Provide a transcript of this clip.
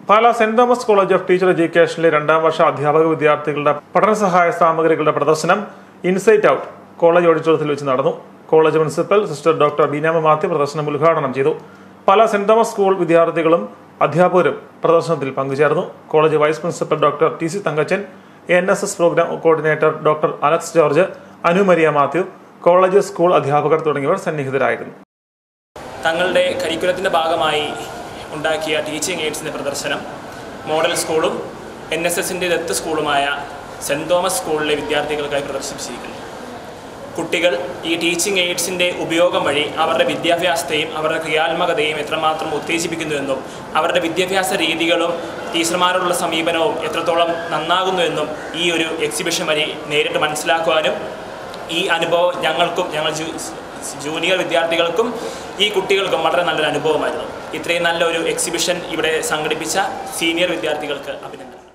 Pala saint Thomas college of teacher എഡ്യൂക്കേഷനിലെ രണ്ടാം വർഷ അധ്യാപക വിദ്യാർത്ഥികളുടെ പഠന സഹായ സാമഗ്രികളുടെ പ്രദർശനം ഇൻസൈറ്റ് ഔട്ട് കോളേജ് ഓഡിറ്റോറിയത്തിൽ വെച്ച് നടന്നു college principal sister doctor Beenama Mathew പ്രദർശനം ഉദ്ഘാടനം ചെയ്തു പാലാ സെന്റ് തോമസ് സ്കൂൾ വിദ്യാർത്ഥികളും അധ്യാപകരും പ്രദർശനത്തിൽ പങ്കുചേർന്നു college vice principal doctor T C Thankachan N S S programme coordinator doctor Alex George Anu Maria Mathew college school അധ്യാപകർ തുടങ്ങിയവർ സന്നിഹിതരായിരുന്നു തങ്ങളുടെ കരിക്കുലത്തിൻ്റെ ഭാഗമായി ഉണ്ടാക്കിയ ടീച്ചിങ് എയ്ഡ്സിൻ്റെ പ്രദർശനം മോഡൽ സ്കൂളും എൻ എസ് എസിൻ്റെ ദത്ത് സ്കൂളുമായ സെൻറ് തോമസ് സ്കൂളിലെ വിദ്യാർത്ഥികൾക്കായി പ്രദർശിപ്പിച്ചിരിക്കുന്നു കുട്ടികൾ ഈ ടീച്ചിങ് എയ്ഡ്സിൻ്റെ ഉപയോഗം വഴി അവരുടെ വിദ്യാഭ്യാസത്തെയും അവരുടെ ക്രിയാത്മകതയും എത്രമാത്രം ഉത്തേജിപ്പിക്കുന്നുവെന്നും അവരുടെ വിദ്യാഭ്യാസ രീതികളും ടീച്ചർമാരോടുള്ള സമീപനവും എത്രത്തോളം നന്നാകുന്നുവെന്നും ഈ ഒരു എക്സിബിഷൻ വഴി നേരിട്ട് മനസ്സിലാക്കുവാനും ഈ അനുഭവം ഞങ്ങൾക്കും ഞങ്ങൾ ജൂ- ജൂനിയർ വിദ്യാർത്ഥികൾക്കും ഈ കുട്ടികൾക്കും വളരെ നല്ലൊരു അനുഭവമായിരുന്നു ഇത്രയും നല്ലൊരു എക്സിബിഷൻ ഇവിടെ സംഘടിപ്പിച്ച സീനിയർ വിദ്യാർത്ഥികൾക്ക് അഭിനന്ദനം